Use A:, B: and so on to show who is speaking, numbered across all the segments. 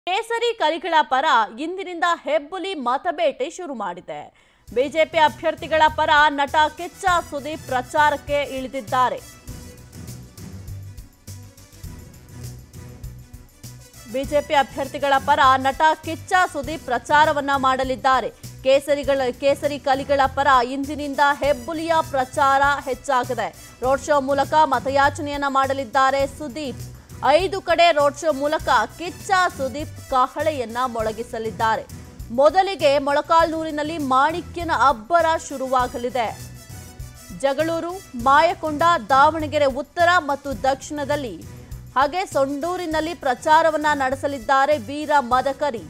A: ಕೇಸರಿ ಕಲಿಗಳ ಪರ ಇಂದಿನಿಂದ ಹೆಬ್ಬುಲಿ ಮತಬೇಟೆ ಶುರು ಮಾಡಿದೆ ಬಿಜೆಪಿ ಅಭ್ಯರ್ಥಿಗಳ ಪರ ನಟ ಕಿಚ್ಚ ಸುದೀಪ್ ಪ್ರಚಾರಕ್ಕೆ ಇಳಿದಿದ್ದಾರೆ ಬಿಜೆಪಿ ಅಭ್ಯರ್ಥಿಗಳ ಪರ ನಟ ಕಿಚ್ಚ ಸುದೀಪ್ ಪ್ರಚಾರವನ್ನ ಮಾಡಲಿದ್ದಾರೆ ಕೇಸರಿಗಳ ಕೇಸರಿ ಕಲಿಗಳ ಪರ ಇಂದಿನಿಂದ ಹೆಬ್ಬುಲಿಯ ಪ್ರಚಾರ ಹೆಚ್ಚಾಗಿದೆ ರೋಡ್ ಶೋ ಮೂಲಕ ಮತಯಾಚನೆಯನ್ನ ಮಾಡಲಿದ್ದಾರೆ ಸುದೀಪ್ ಐದು ಕಡೆ ರೋಡ್ ಶೋ ಮೂಲಕ ಕಿಚ್ಚ ಸುದೀಪ್ ಕಹಳೆಯನ್ನ ಮೊಳಗಿಸಲಿದ್ದಾರೆ ಮೊದಲಿಗೆ ಮೊಳಕಾಲ್ನೂರಿನಲ್ಲಿ ಮಾಣಿಕ್ಯನ ಅಬ್ಬರ ಶುರುವಾಗಲಿದೆ ಜಗಳೂರು ಮಾಯಕೊಂಡ ದಾವಣಗೆರೆ ಉತ್ತರ ಮತ್ತು ದಕ್ಷಿಣದಲ್ಲಿ ಹಾಗೆ ಸೊಂಡೂರಿನಲ್ಲಿ ಪ್ರಚಾರವನ್ನ ನಡೆಸಲಿದ್ದಾರೆ ವೀರ ಮದಕರಿ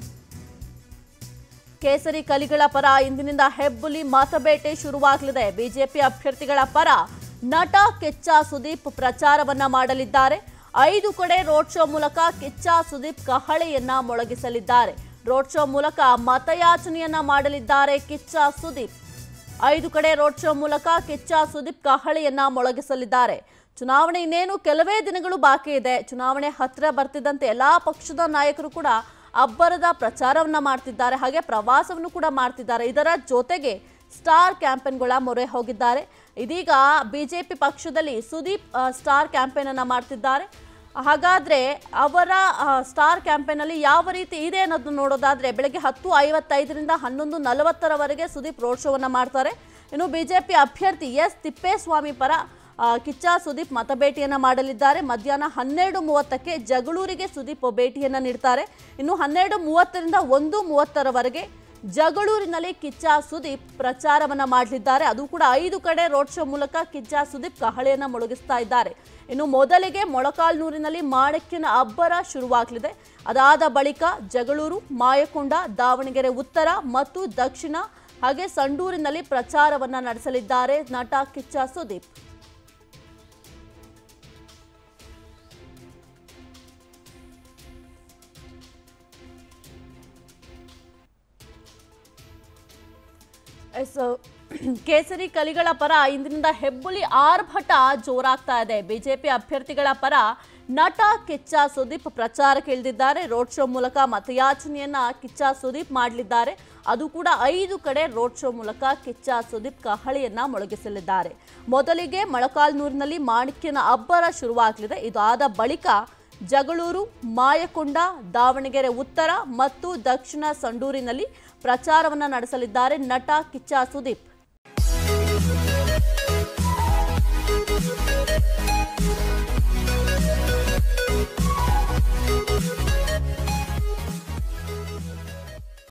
A: ಕೇಸರಿ ಕಲಿಗಳ ಪರ ಇಂದಿನಿಂದ ಹೆಬ್ಬುಲಿ ಮತಬೇಟೆ ಶುರುವಾಗಲಿದೆ ಬಿಜೆಪಿ ಅಭ್ಯರ್ಥಿಗಳ ಪರ ನಟ ಕಿಚ್ಚ ಸುದೀಪ್ ಪ್ರಚಾರವನ್ನ ಮಾಡಲಿದ್ದಾರೆ ಐದು ಕಡೆ ರೋಡ್ ಶೋ ಮೂಲಕ ಕಿಚ್ಚ ಸುದೀಪ್ ಕಹಳೆಯನ್ನ ಮೊಳಗಿಸಲಿದ್ದಾರೆ ರೋಡ್ ಶೋ ಮೂಲಕ ಮತಯಾಚನೆಯನ್ನ ಮಾಡಲಿದ್ದಾರೆ ಕಿಚ್ಚ ಸುದೀಪ್ ಐದು ಕಡೆ ರೋಡ್ ಶೋ ಮೂಲಕ ಕಿಚ್ಚ ಸುದೀಪ್ ಕಹಳೆಯನ್ನ ಮೊಳಗಿಸಲಿದ್ದಾರೆ ಚುನಾವಣೆ ಇನ್ನೇನು ಕೆಲವೇ ದಿನಗಳು ಬಾಕಿ ಇದೆ ಚುನಾವಣೆ ಹತ್ತಿರ ಬರ್ತಿದ್ದಂತೆ ಎಲ್ಲಾ ಪಕ್ಷದ ನಾಯಕರು ಕೂಡ ಅಬ್ಬರದ ಪ್ರಚಾರವನ್ನ ಮಾಡ್ತಿದ್ದಾರೆ ಹಾಗೆ ಪ್ರವಾಸವನ್ನು ಕೂಡ ಮಾಡ್ತಿದ್ದಾರೆ ಇದರ ಜೊತೆಗೆ ಸ್ಟಾರ್ ಕ್ಯಾಂಪೇನ್ಗಳ ಮೊರೆ ಹೋಗಿದ್ದಾರೆ ಇದೀಗ ಬಿಜೆಪಿ ಪಕ್ಷದಲ್ಲಿ ಸುದೀಪ್ ಆ, ಸ್ಟಾರ್ ಕ್ಯಾಂಪೇನ್ ಅನ್ನ ಮಾಡ್ತಿದ್ದಾರೆ ಹಾಗಾದ್ರೆ ಅವರ ಆ, ಸ್ಟಾರ್ ಕ್ಯಾಂಪೇನ್ ಅಲ್ಲಿ ಯಾವ ರೀತಿ ಇದೆ ಅನ್ನೋದನ್ನ ನೋಡೋದಾದ್ರೆ ಬೆಳಗ್ಗೆ ಹತ್ತು ಐವತ್ತೈದರಿಂದ ಹನ್ನೊಂದು ನಲವತ್ತರವರೆಗೆ ಸುದೀಪ್ ರೋಡ್ ಶೋವನ್ನ ಮಾಡ್ತಾರೆ ಇನ್ನು ಬಿಜೆಪಿ ಅಭ್ಯರ್ಥಿ ಎಸ್ ತಿಪ್ಪೇಸ್ವಾಮಿ ಪರ ಆ, ಕಿಚ್ಚ ಸುದೀಪ್ ಮತಭೇಟಿಯನ್ನ ಮಾಡಲಿದ್ದಾರೆ ಮಧ್ಯಾಹ್ನ ಹನ್ನೆರಡು ಮೂವತ್ತಕ್ಕೆ ಜಗಳೂರಿಗೆ ಸುದೀಪ್ ಭೇಟಿಯನ್ನ ನೀಡ್ತಾರೆ ಇನ್ನು ಹನ್ನೆರಡು ಮೂವತ್ತರಿಂದ ಒಂದು ಮೂವತ್ತರವರೆಗೆ ಜಗಳೂರಿನಲ್ಲಿ ಕಿಚ್ಚ ಸುದೀಪ್ ಪ್ರಚಾರವನ್ನ ಮಾಡಲಿದ್ದಾರೆ ಅದು ಕೂಡ ಐದು ಕಡೆ ರೋಡ್ ಶೋ ಮೂಲಕ ಕಿಚ್ಚ ಸುದೀಪ್ ಕಹಳೆಯನ್ನ ಮೊಳಗಿಸ್ತಾ ಇದ್ದಾರೆ ಇನ್ನು ಮೊದಲಿಗೆ ಮೊಳಕಾಲ್ನೂರಿನಲ್ಲಿ ಮಾಣಿಕ್ಯನ ಅಬ್ಬರ ಶುರುವಾಗಲಿದೆ ಅದಾದ ಬಳಿಕ ಜಗಳೂರು ಮಾಯಕೊಂಡ ದಾವಣಗೆರೆ ಉತ್ತರ ಮತ್ತು ದಕ್ಷಿಣ ಹಾಗೆ ಸಂಡೂರಿನಲ್ಲಿ ಪ್ರಚಾರವನ್ನ ನಡೆಸಲಿದ್ದಾರೆ ನಟ ಕಿಚ್ಚ ಸುದೀಪ್ ಎಸ್ ಕೇಸರಿ ಕಲಿಗಳ ಪರ ಇಂದಿನಿಂದ ಹೆಬ್ಬುಲಿ ಆರ್ಭಟ ಜೋರಾಗ್ತಾ ಇದೆ ಬಿಜೆಪಿ ಅಭ್ಯರ್ಥಿಗಳ ಪರ ನಟ ಕಿಚ್ಚ ಸುದೀಪ್ ಪ್ರಚಾರಕ್ಕೆ ಇಳಿದಿದ್ದಾರೆ ರೋಡ್ ಶೋ ಮೂಲಕ ಮತಯಾಚನೆಯನ್ನ ಕಿಚ್ಚ ಸುದೀಪ್ ಮಾಡಲಿದ್ದಾರೆ ಅದು ಕೂಡ ಐದು ಕಡೆ ರೋಡ್ ಶೋ ಮೂಲಕ ಕಿಚ್ಚ ಸುದೀಪ್ ಕಹಳೆಯನ್ನ ಮೊಳಗಿಸಲಿದ್ದಾರೆ ಮೊದಲಿಗೆ ಮೊಳಕಾಲ್ನೂರಿನಲ್ಲಿ ಮಾಣಿಕ್ಯನ ಅಬ್ಬರ ಶುರುವಾಗಲಿದೆ ಇದಾದ ಬಳಿಕ ಜಗಳೂರು ಮಾಯಕೊಂಡ ದಾವಣಗೆರೆ ಉತ್ತರ ಮತ್ತು ದಕ್ಷಿಣ ಸಂಡೂರಿನಲ್ಲಿ ಪ್ರಚಾರವನ್ನ ನಡೆಸಲಿದ್ದಾರೆ ನಟ ಕಿಚ್ಚ ಸುದೀಪ್